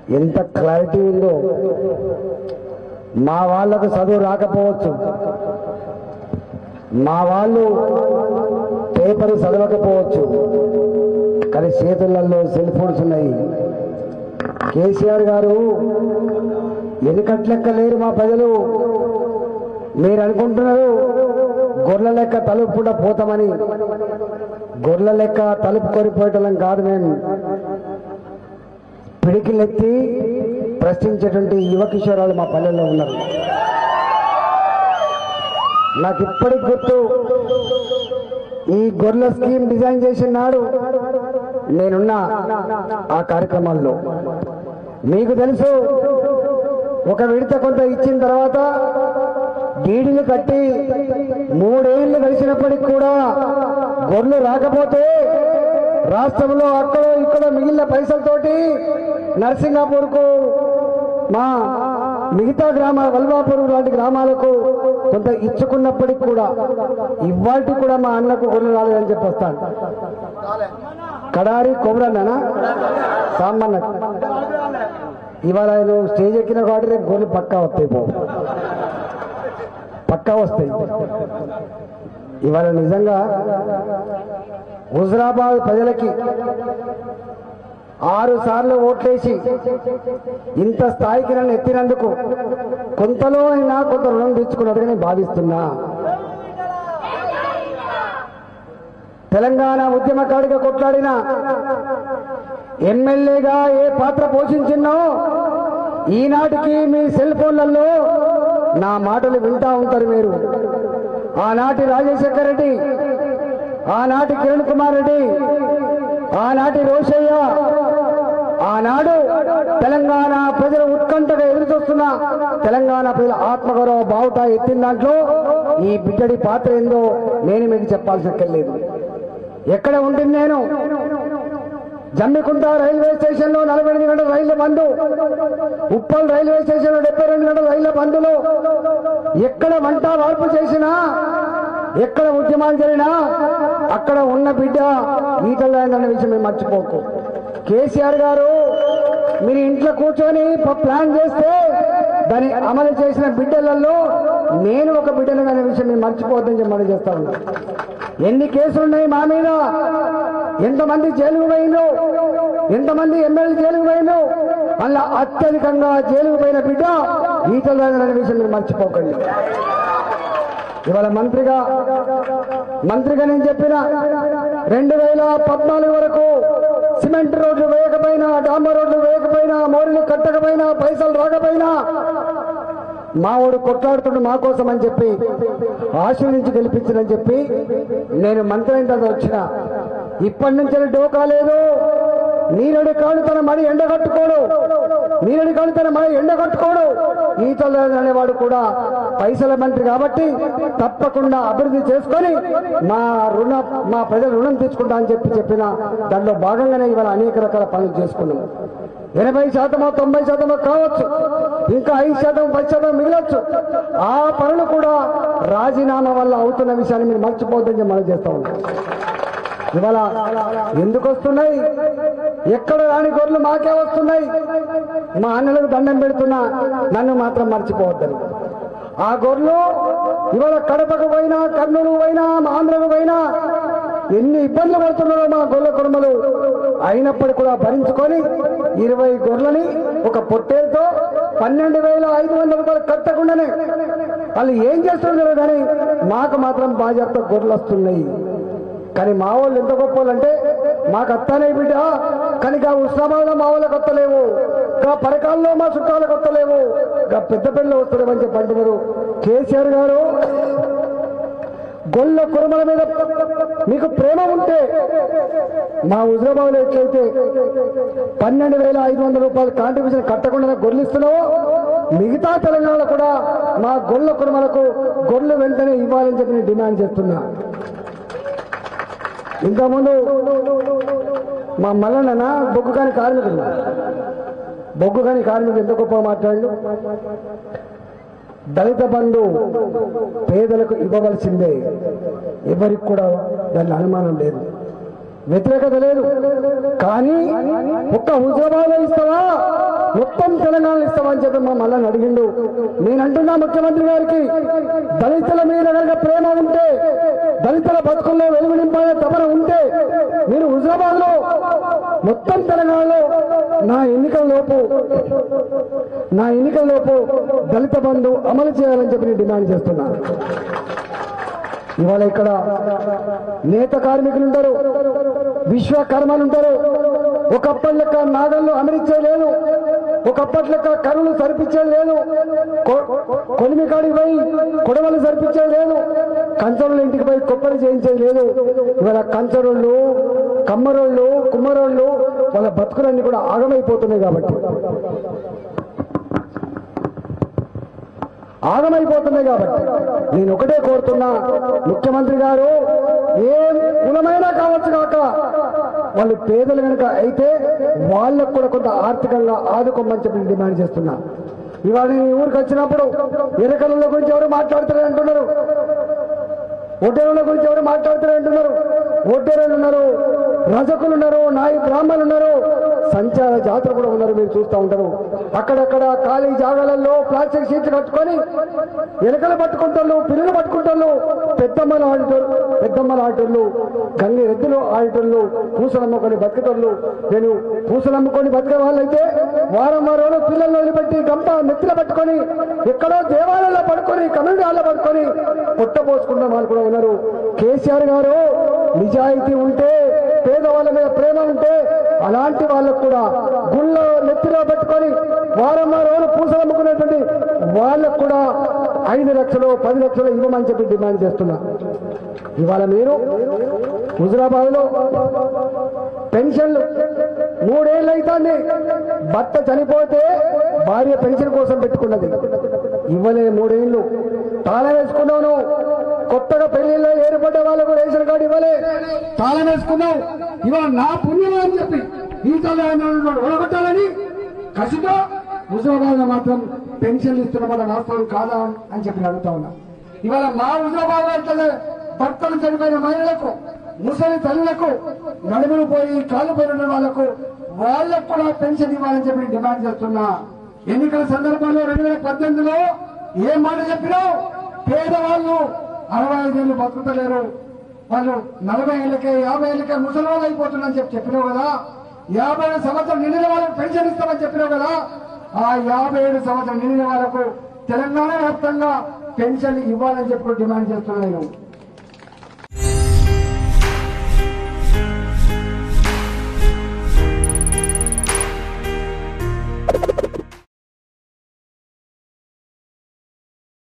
ఎంత క్లారిటీ ఉందో మా వాళ్ళకు చదువు రాకపోవచ్చు మా వాళ్ళు పేపర్ చదవకపోవచ్చు కానీ చేతులలో సెల్ ఫోన్స్ ఉన్నాయి కేసీఆర్ గారు ఎన్నికట్లెక్క లేరు మా ప్రజలు మీరు అనుకుంటున్నారు గొర్రెల లెక్క తలుపుకుండా పోతామని గొర్రెల లెక్క తలుపు కోరిపోయటం కాదు మేము పిడికిలెత్తి ప్రశ్నించేటువంటి యువ కిషోరాలు మా పల్లెల్లో ఉన్నారు నాకు ఇప్పటికి గుర్తు ఈ గొర్రెల స్కీమ్ డిజైన్ చేసిన నాడు నేనున్నా ఆ కార్యక్రమాల్లో మీకు తెలుసు ఒక విడత కొంత ఇచ్చిన తర్వాత డీడీలు కట్టి మూడేళ్లు గడిచినప్పటికి కూడా గొర్రెలు రాకపోతే రాష్ట్రంలో అక్కడ ఇక్కడ మిగిలిన పైసలతోటి నరసింగాపూర్కు మా మిగతా గ్రామ వల్వాపూర్ లాంటి గ్రామాలకు కొంత ఇచ్చుకున్నప్పటికి కూడా ఇవాటి కూడా మా అన్నకు గొర్రెలు రాలేదని చెప్పొస్తాను కడారి కొమరన్నా సామాన్య ఇవాళ ఆయన స్టేజ్ ఎక్కిన కాబట్టి రేపు గొర్రెలు పక్కా వస్తాయి పో పక్కా వస్తాయి ఇవాళ నిజంగా హుజరాబాద్ ప్రజలకి ఆరు సార్లు ఓట్లేసి ఇంత స్థాయికి నన్ను ఎత్తినందుకు కొంతలో అయినా కొంత రుణం తెచ్చుకున్నట్టుగా నేను భావిస్తున్నా తెలంగాణ ఉద్యమకాడిగా కొట్లాడిన ఎమ్మెల్యేగా ఏ పాత్ర పోషించినో ఈనాటికి మీ సెల్ ఫోన్లలో నా మాటలు వింటా ఉంటారు మీరు ఆనాటి రాజశేఖర రెడ్డి ఆనాటి కిరణ్ కుమార్ రెడ్డి ఆనాటి రోషయ్య ఆనాడు తెలంగాణ ప్రజల ఉత్కంఠగా ఎదురు చూస్తున్న తెలంగాణ ప్రజల ఆత్మగౌరవ బావుట ఎత్తిన దాంట్లో ఈ బిడ్డడి పాత్ర ఏందో నేను మీకు చెప్పాల్సిన లేదు ఎక్కడ ఉంటుంది నేను జమ్మికుంట రైల్వే స్టేషన్ లో నలభై ఎనిమిది గంటల రైళ్ల బంధు ఉప్పల్ రైల్వే స్టేషన్ లో డెబ్బై రెండు గంటల రైళ్ల బంధులో ఎక్కడ వంట వార్పు చేసినా ఎక్కడ ఉద్యమాలు జరిగినా అక్కడ ఉన్న బిడ్డ ఈటల్లో అన్న విషయం మేము మర్చిపోకు కేసీఆర్ గారు మీరు ఇంట్లో కూర్చొని ప- ప్లాన్ చేస్తే దాన్ని అమలు చేసిన బిడ్డలలో నేను ఒక బిడ్డను అనే విషయం మీరు మర్చిపోవద్దని చెప్పి మనం చేస్తా ఉన్నాం ఎన్ని కేసులు ఉన్నాయి మా మీద ఎంతమంది జైలుకు పోయిందో ఎంతమంది ఎమ్మెల్యే జైలుకు పోయిందో అలా అత్యధికంగా జైలుకు పోయిన బిడ్డ ఈటల అనే విషయం మీరు మర్చిపోకండి ఇవాళ మంత్రిగా మంత్రిగా నేను చెప్పిన రెండు వేల పద్నాలుగు వరకు సిమెంట్ రోడ్లు వేయకపోయినా డాంబర్ రోడ్లు వేయకపోయినా మోరీలు కట్టకపోయినా పైసలు రాకపోయినా మావాడు కొట్లాడుతుండు మా కోసం అని చెప్పి ఆశీర్వించి గెలిపించనని చెప్పి నేను మంత్రి అయిన తర్వాత వచ్చిన ఇప్పటి నుంచి డోకా లేదు నీరడి కాడు తన మడి ఎండగట్టుకోడు నీరడి కాడు తన మడి ఎండగట్టుకోడు ఈతలు అనేవాడు కూడా పైసల మంత్రి కాబట్టి తప్పకుండా అభివృద్ధి చేసుకొని మా రుణ మా ప్రజల రుణం తీసుకుంటా అని చెప్పి చెప్పిన దానిలో భాగంగానే ఇవాళ అనేక రకాల పనులు చేసుకున్నాం ఎనభై శాతమో తొంభై శాతమో కావచ్చు ఇంకా ఐదు శాతం పది శాతం మిగలొచ్చు ఆ పనులు కూడా రాజీనామా వల్ల అవుతున్న విషయాన్ని మీరు మర్చిపోద్దని చెప్పి మనం చేస్తా ఉన్నాం ఇవాళ ఎందుకు వస్తున్నాయి ఎక్కడ రాని గొర్రెలు మాకే వస్తున్నాయి మా అన్నలకు దండం పెడుతున్నా నన్ను మాత్రం మర్చిపోవద్దని ఆ గొర్రెలు ఇవాళ కడపకు పోయినా కర్నూలు పోయినా మా ఆంధ్రకు పోయినా ఎన్ని ఇబ్బందులు పడుతున్నారో మా గొర్రెల కుటుంబాలు అయినప్పటికీ కూడా భరించుకొని ఇరవై గొర్రెలని ఒక పొట్టేలతో పన్నెండు వేల ఐదు వందల రూపాయలు కట్టకుండానే వాళ్ళు ఏం చేస్తున్నారు కానీ మాకు మాత్రం బాధ్యత గొర్రెలు వస్తున్నాయి కానీ మా వాళ్ళు ఎంత గొప్ప అంటే మాకు అత్తనే బిడ్డ కానీ గా ఉస్మాబాద్లో మా వాళ్ళకి వస్తలేవు గా పరకాల్లో మా చుట్టాలకు వస్తలేవు గా పెద్ద పెళ్ళి వస్తలేమని చెప్పి అంటున్నారు కేసీఆర్ గారు గొల్ల కురుమల మీద మీకు ప్రేమ ఉంటే మా హుజరాబాద్లో ఎట్లయితే పన్నెండు వేల ఐదు వందల రూపాయలు కాంట్రిబ్యూషన్ కట్టకుండా గొర్రెలిస్తున్నావో మిగతా తెలంగాణలో కూడా మా గొల్ల కురుమలకు గొర్రెలు వెంటనే ఇవ్వాలని చెప్పి నేను డిమాండ్ చేస్తున్నా ఇంతకుముందు మా మల్లన్న బొగ్గు కాని కార్మికుడు బొగ్గు కాని కార్మికుడు ఎంత గొప్ప మాట్లాడు దళిత బంధు పేదలకు ఇవ్వవలసిందే ఎవరికి కూడా దాని అనుమానం లేదు వ్యతిరేకత లేదు కానీ ఒక్క హుజరాబాద్ ఇస్తావా మొత్తం తెలంగాణ ఇస్తావా అని చెప్పి మా మళ్ళీ అడిగిండు నేను అంటున్నా ముఖ్యమంత్రి గారికి దళితుల మీద కనుక ప్రేమ ఉంటే దళితుల బతుకుల్లో వెలుగు నింపాలనే తపన ఉంటే మీరు హుజరాబాద్ లో మొత్తం తెలంగాణలో నా ఎన్నికల లోపు నా ఎన్నికల లోపు దళిత బంధు అమలు చేయాలని చెప్పి నేను డిమాండ్ చేస్తున్నా ఇవాళ ఇక్కడ నేత కార్మికులు ఉంటారు విశ్వకర్మలు ఉంటారు ఒకప్పటి లెక్క నాగళ్ళు అమరిచ్చే లేదు ఒకప్పటి లెక్క కరువులు సరిపించేది లేదు కొ- కొలిమి కాడికి పోయి కొడవలు సరిపించేది లేదు కంచరులు ఇంటికి పోయి కొప్పలు చేయించేది లేదు ఇవాళ కంచరుళ్ళు కమ్మరోళ్ళు కుమ్మరోళ్ళు వాళ్ళ బతుకులన్నీ కూడా ఆగమైపోతున్నాయి కాబట్టి ఆగమైపోతున్నాయి కాబట్టి నేను ఒకటే కోరుతున్నా ముఖ్యమంత్రి గారు ఏ కులమైనా కావచ్చు కాక వాళ్ళు పేదలు కనుక అయితే వాళ్ళకు కూడా కొంత ఆర్థికంగా ఆదుకోమని చెప్పి నేను డిమాండ్ చేస్తున్నా ఇవాళ నేను ఈ ఊరికి వచ్చినప్పుడు ఎరకల గురించి ఎవరు మాట్లాడతారని అంటున్నారు ఒడ్డేరుల గురించి ఎవరు మాట్లాడుతారు అంటున్నారు ఒడ్డేరులు ఉన్నారు రజకులు ఉన్నారు నాయి బ్రాహ్మణులు ఉన్నారు సంచార జాతర కూడా ఉన్నారు మీరు చూస్తూ ఉంటారు అక్కడక్కడ ఖాళీ జాగాలలో ప్లాస్టిక్ షీట్లు కట్టుకొని ఎలకలు పట్టుకుంటారు పిల్లలు పట్టుకుంటారు పెద్దమ్మల ఆడిటోళ్ళు పెద్దమ్మల ఆటోళ్ళు గంగి ఎద్దులు ఆడిటోళ్ళు పూసలు అమ్ముకొని బతికేటోళ్ళు నేను పూసలు అమ్ముకొని బతికే వాళ్ళైతే వారం వారం పిల్లల్ని వదిలిపెట్టి గంప నెత్తిలో పట్టుకొని ఎక్కడో దేవాలయంలో పడుకొని కమ్యూనిటీ హాల్లో పడుకొని పుట్టపోసుకున్న వాళ్ళు కూడా ఉన్నారు కేసీఆర్ గారు నిజాయితీ ఉంటే పేదవాళ్ళ మీద ప్రేమ ఉంటే అలాంటి వాళ్ళకు కూడా గుళ్ళో నెత్తిలో పెట్టుకొని వారం వారం పూసలు అమ్ముకునేటువంటి వాళ్ళకు కూడా ఐదు లక్షలు పది లక్షలు ఇవ్వమని చెప్పి డిమాండ్ చేస్తున్నా ఇవాళ మీరు హుజరాబాద్ లో పెన్షన్లు మూడేళ్ళు అవుతుంది భర్త చనిపోతే భార్య పెన్షన్ కోసం పెట్టుకున్నది ఇవ్వలే మూడేళ్ళు తాళం వేసుకున్నాను కొత్తగా పెళ్లిలో ఏర్పడ్డ వాళ్ళకు రేషన్ కార్డు ఇవ్వలే తాళం వేసుకున్నావు ఇవాళ నా పుణ్యం అని చెప్పి ఈ తాళం ఓడగొట్టాలని కసితో హుజరాబాద్ మాత్రం పెన్షన్లు ఇస్తున్న వాళ్ళ వాస్తవం కాదా అని చెప్పి నేను అడుగుతా ఉన్నా ఇవాళ మా హుజరాబాద్ అట్లనే భర్తలు చనిపోయిన మహిళలకు ముసలి తల్లులకు నడుములు పోయి కాలు పోయిన వాళ్లకు వాళ్ళకు కూడా పెన్షన్ ఇవ్వాలని చెప్పి నేను డిమాండ్ చేస్తున్నా ఎన్నికల సందర్భంలో రెండు వేల పద్దెనిమిదిలో ఏం మాట చెప్పినావు పేదవాళ్ళు అరవై ఐదేళ్ళు బతుకుతలేరు వాళ్ళు నలభై ఏళ్ళకే యాభై ఏళ్ళకే ముసలి వాళ్ళు అయిపోతున్నారని చెప్పి చెప్పినావు కదా యాభై ఏడు సంవత్సరం నిండిన వాళ్ళకు పెన్షన్ ఇస్తామని చెప్పినావు కదా ఆ యాభై ఏడు సంవత్సరం నిండిన వాళ్ళకు తెలంగాణ వ్యాప్తంగా పెన్షన్ ఇవ్వాలని చెప్పి డిమాండ్ చేస్తున్నాను నేను